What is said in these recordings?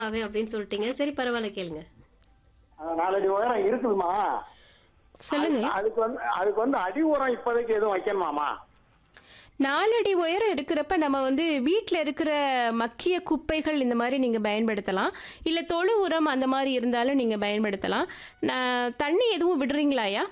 அவே அப்படின்னு சொல்லிட்டீங்க சரி பரவாயில்ல கேளுங்க அஹ் நாலடி உயரம் இருக்குதுமா சொல்லுங்க அது- அதுக்கு வந்து அதுக்கு வந்து அடி உரம் இப்போதைக்கு எதுவும் வைக்கணுமாமா நாலடி உயரம் இருக்கிறப்ப நம்ம வந்து வீட்டில் இருக்கிற மக்கிய குப்பைகள் இந்த மாதிரி நீங்கள் பயன்படுத்தலாம் இல்லை தொழு உரம் அந்த மாதிரி இருந்தாலும் நீங்கள் பயன்படுத்தலாம் நான் தண்ணி எதுவும் விடுறீங்களாயா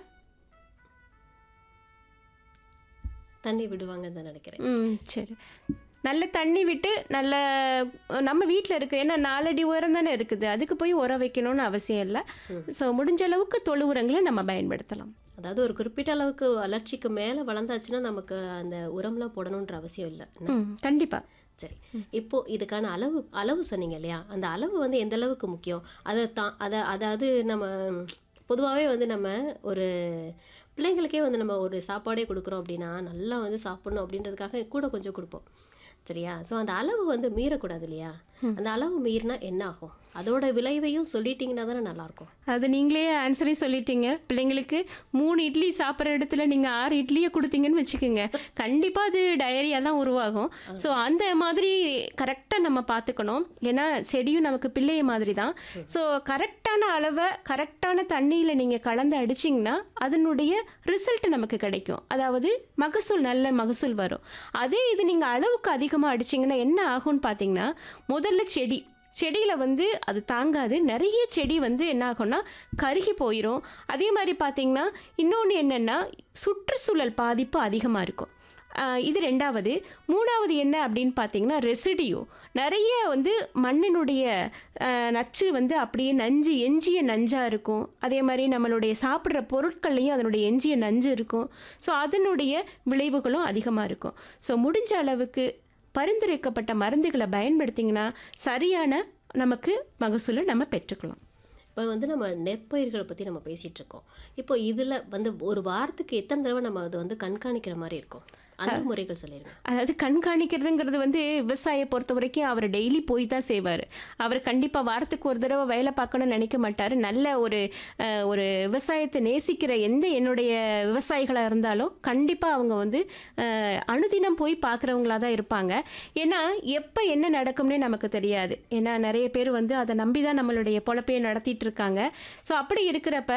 தண்ணி விடுவாங்கன்னு தான் நினைக்கிறேன் ம் சரி நல்ல தண்ணி விட்டு நல்ல நம்ம வீட்டில் இருக்க ஏன்னா நாலடி உரம் தானே இருக்குது அதுக்கு போய் உரம் வைக்கணும்னு அவசியம் இல்லை ஸோ முடிஞ்ச அளவுக்கு தொழு உரங்களை நம்ம பயன்படுத்தலாம் அதாவது ஒரு குறிப்பிட்ட அளவுக்கு வளர்ச்சிக்கு மேலே வளர்ந்தாச்சுன்னா நமக்கு அந்த உரம்லாம் போடணுன்ற அவசியம் இல்லை ம் கண்டிப்பாக சரி இப்போ இதுக்கான அளவு அளவு சொன்னீங்க இல்லையா அந்த அளவு வந்து எந்த அளவுக்கு முக்கியம் அதை தான் அதை அதாவது நம்ம பொதுவாகவே வந்து நம்ம ஒரு பிள்ளைங்களுக்கே வந்து நம்ம ஒரு சாப்பாடே கொடுக்குறோம் அப்படின்னா நல்லா வந்து சாப்பிடணும் அப்படின்றதுக்காக கூட கொஞ்சம் கொடுப்போம் சரியா ஸோ அந்த அளவு வந்து மீறக்கூடாது இல்லையா அந்த அளவு மீறினா என்ன ஆகும் அதோட விளைவையும் சொல்லிட்டீங்கன்னா தானே நல்லாயிருக்கும் அது நீங்களே ஆன்சரே சொல்லிட்டீங்க பிள்ளைங்களுக்கு மூணு இட்லி சாப்பிட்ற இடத்துல நீங்கள் ஆறு இட்லியை கொடுத்தீங்கன்னு வச்சுக்கோங்க கண்டிப்பாக அது டயரியா தான் உருவாகும் ஸோ அந்த மாதிரி கரெக்டாக நம்ம பார்த்துக்கணும் ஏன்னா செடியும் நமக்கு பிள்ளைய மாதிரி தான் ஸோ கரெக்டான அளவை கரெக்டான தண்ணியில் நீங்கள் கலந்து அடிச்சிங்கன்னா அதனுடைய ரிசல்ட் நமக்கு கிடைக்கும் அதாவது மகசூல் நல்ல மகசூல் வரும் அதே இது நீங்கள் அளவுக்கு அதிகமாக அடிச்சிங்கன்னா என்ன ஆகும்னு பார்த்தீங்கன்னா முதல்ல செடி செடியில் வந்து அது தாங்காது நிறைய செடி வந்து என்ன ஆகும்னா கருகி போயிடும் அதே மாதிரி பார்த்தீங்கன்னா இன்னொன்று என்னென்னா சுற்றுச்சூழல் பாதிப்பு அதிகமாக இருக்கும் ஆஹ் இது ரெண்டாவது மூணாவது என்ன அப்படின்னு பார்த்தீங்கன்னா ரெசிடியூ நிறைய வந்து மண்ணினுடைய ஆஹ் நச்சு வந்து அப்படியே நஞ்சு எஞ்சிய நஞ்சாக இருக்கும் அதே மாதிரி நம்மளுடைய சாப்பிட்ற பொருட்கள்லையும் அதனுடைய எஞ்சிய நஞ்சு இருக்கும் ஸோ அதனுடைய விளைவுகளும் அதிகமாக இருக்கும் ஸோ முடிஞ்ச அளவுக்கு பரிந்துரைக்கப்பட்ட மருந்துகளை பயன்படுத்திங்கன்னா சரியான நமக்கு மகசூலை நம்ம பெற்றுக்கலாம் இப்போ வந்து நம்ம நெற்பயிர்களை பற்றி நம்ம பேசிகிட்டு இருக்கோம் இப்போ இதில் வந்து ஒரு வாரத்துக்கு எத்தனை தடவை நம்ம அதை வந்து கண்காணிக்கிற மாதிரி இருக்கும் அந்த முறைகள் சொல்லிடுங்க அதாவது கண்காணிக்கிறதுங்கிறது வந்து விவசாயியை பொறுத்த வரைக்கும் அவர் டெய்லி போய் தான் செய்வார் அவர் கண்டிப்பாக வாரத்துக்கு ஒரு தடவை வேலை பார்க்கணும்னு நினைக்க மாட்டார் நல்ல ஒரு அஹ், ஒரு விவசாயத்தை நேசிக்கிற எந்த என்னுடைய விவசாயிகளாக இருந்தாலும் கண்டிப்பாக அவங்க வந்து அஹ், அனுதினம் போய் பார்க்குறவங்களா தான் இருப்பாங்க ஏன்னா எப்போ என்ன நடக்கும்னே நமக்கு தெரியாது ஏன்னா நிறைய பேர் வந்து அதை நம்பி தான் நம்மளுடைய பொழப்பையை நடத்திட்டு இருக்காங்க ஸோ அப்படி இருக்கிறப்ப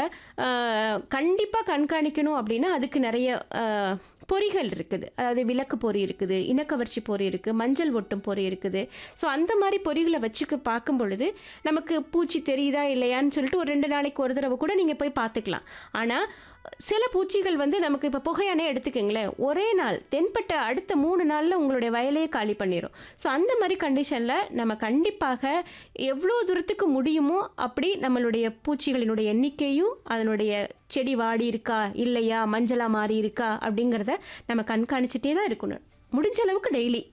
கண்டிப்பாக கண்காணிக்கணும் அப்படின்னா அதுக்கு நிறைய அஹ், பொறிகள் இருக்குது அதாவது விளக்கு பொறி இருக்குது இனக்கவர்ச்சி பொறி இருக்குது மஞ்சள் ஒட்டும் பொறி இருக்குது ஸோ அந்த மாதிரி பொறிகளை வச்சுக்க பார்க்கும் பொழுது நமக்கு பூச்சி தெரியுதா இல்லையான்னு சொல்லிட்டு ஒரு ரெண்டு நாளைக்கு ஒரு தடவை கூட நீங்கள் போய் பார்த்துக்கலாம் ஆனால் சில பூச்சிகள் வந்து நமக்கு இப்போ புகையானே எடுத்துக்கோங்களேன் ஒரே நாள் தென்பட்ட அடுத்த மூணு நாளில் உங்களுடைய வயலையே காலி பண்ணிடும் ஸோ அந்த மாதிரி கண்டிஷனில் நம்ம கண்டிப்பாக எவ்வளோ தூரத்துக்கு முடியுமோ அப்படி நம்மளுடைய பூச்சிகளினுடைய எண்ணிக்கையும் அதனுடைய செடி வாடி இருக்கா இல்லையா மஞ்சளா மாறி இருக்கா அப்படிங்கிறத நம்ம கண்காணிச்சிட்டே தான் இருக்கணும் முடிஞ்ச அளவுக்கு டெய்லி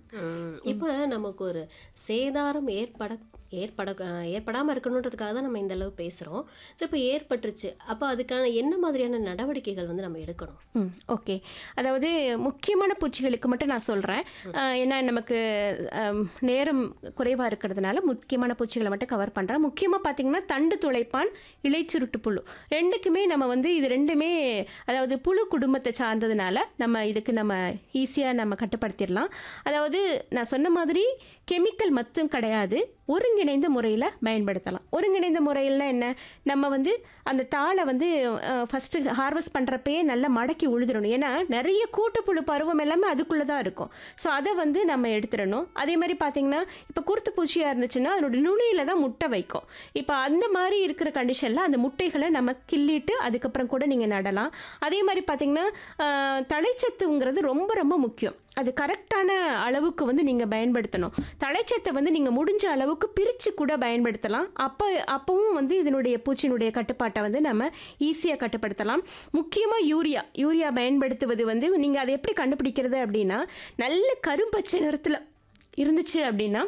இப்போ நமக்கு ஒரு சேதாரம் ஏற்பட ஏற்பட ஏற்படாமல் இருக்கணுன்றதுக்காக தான் நம்ம இந்த அளவு பேசுகிறோம் ஸோ இப்போ ஏற்பட்டுருச்சு அப்போ அதுக்கான என்ன மாதிரியான நடவடிக்கைகள் வந்து நம்ம எடுக்கணும் ம் ஓகே அதாவது முக்கியமான பூச்சிகளுக்கு மட்டும் நான் சொல்கிறேன் ஏன்னா நமக்கு ஆம், நேரம் குறைவாக இருக்கிறதுனால முக்கியமான பூச்சிகளை மட்டும் கவர் பண்ணுறேன் முக்கியமாக பார்த்தீங்கன்னா தண்டு துளைப்பான் இலைச்சுருட்டு புழு ரெண்டுக்குமே நம்ம வந்து இது ரெண்டுமே அதாவது புழு குடும்பத்தை சார்ந்ததுனால நம்ம இதுக்கு நம்ம ஈஸியாக நம்ம கட்டுப்படுத்திடலாம் அதாவது நான் சொன்ன மாதிரி கெமிக்கல் மட்டும் கிடையாது ஒருங்கிணைந்த முறையில் பயன்படுத்தலாம் ஒருங்கிணைந்த முறையில் என்ன நம்ம வந்து அந்த தாளை வந்து ஃபஸ்ட்டு ஹார்வெஸ்ட் பண்ணுறப்பயே நல்லா மடக்கி உழுதுறணும் ஏன்னா நிறைய கூட்டுப்புழு பருவம் எல்லாமே அதுக்குள்ளே தான் இருக்கும் ஸோ அதை வந்து நம்ம எடுத்துடணும் அதே மாதிரி பார்த்தீங்கன்னா இப்போ குருத்து பூச்சியாக இருந்துச்சுன்னா அதனோட நுனியில் தான் முட்டை வைக்கும் இப்போ அந்த மாதிரி இருக்கிற கண்டிஷனில் அந்த முட்டைகளை நம்ம கிள்ளிட்டு அதுக்கப்புறம் கூட நீங்கள் நடலாம் அதே மாதிரி பார்த்தீங்கன்னா ஆஹ், தழைச்சத்துங்கிறது ரொம்ப ரொம்ப முக்கியம் அது கரெக்டான அளவுக்கு வந்து நீங்கள் பயன்படுத்தணும் தழைச்சத்தை வந்து நீங்கள் முடிஞ்ச அளவுக்கு பிரித்து கூட பயன்படுத்தலாம் அப்போ அப்பவும் வந்து இதனுடைய பூச்சியினுடைய கட்டுப்பாட்டை வந்து நம்ம ஈஸியாக கட்டுப்படுத்தலாம் முக்கியமாக யூரியா யூரியா பயன்படுத்துவது வந்து நீங்கள் அதை எப்படி கண்டுபிடிக்கிறது அப்படின்னா நல்ல கரும்பச்சை நிறத்தில் இருந்துச்சு அப்படின்னா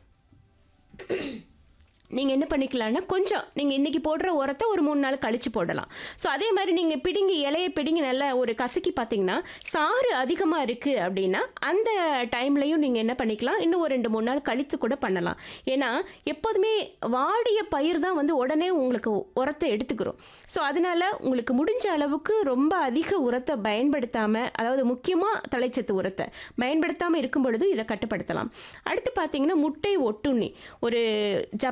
நீங்கள் என்ன பண்ணிக்கலாம்னா கொஞ்சம் நீங்கள் இன்றைக்கி போடுற உரத்தை ஒரு மூணு நாள் கழித்து போடலாம் ஸோ அதே மாதிரி நீங்கள் பிடுங்கி இலையை பிடுங்கி நல்லா ஒரு கசக்கி பார்த்தீங்கன்னா சாறு அதிகமாக இருக்குது அப்படின்னா அந்த டைம்லையும் நீங்கள் என்ன பண்ணிக்கலாம் இன்னும் ஒரு ரெண்டு மூணு நாள் கழித்து கூட பண்ணலாம் ஏன்னா எப்போதுமே வாடிய பயிர் தான் வந்து உடனே உங்களுக்கு உரத்தை எடுத்துக்கிறோம் ஸோ அதனால் உங்களுக்கு முடிஞ்ச அளவுக்கு ரொம்ப அதிக உரத்தை பயன்படுத்தாமல் அதாவது முக்கியமாக தலைச்சத்து உரத்தை பயன்படுத்தாமல் இருக்கும் பொழுது இதை கட்டுப்படுத்தலாம் அடுத்து பார்த்தீங்கன்னா முட்டை ஒட்டுண்ணி ஒரு ஜப்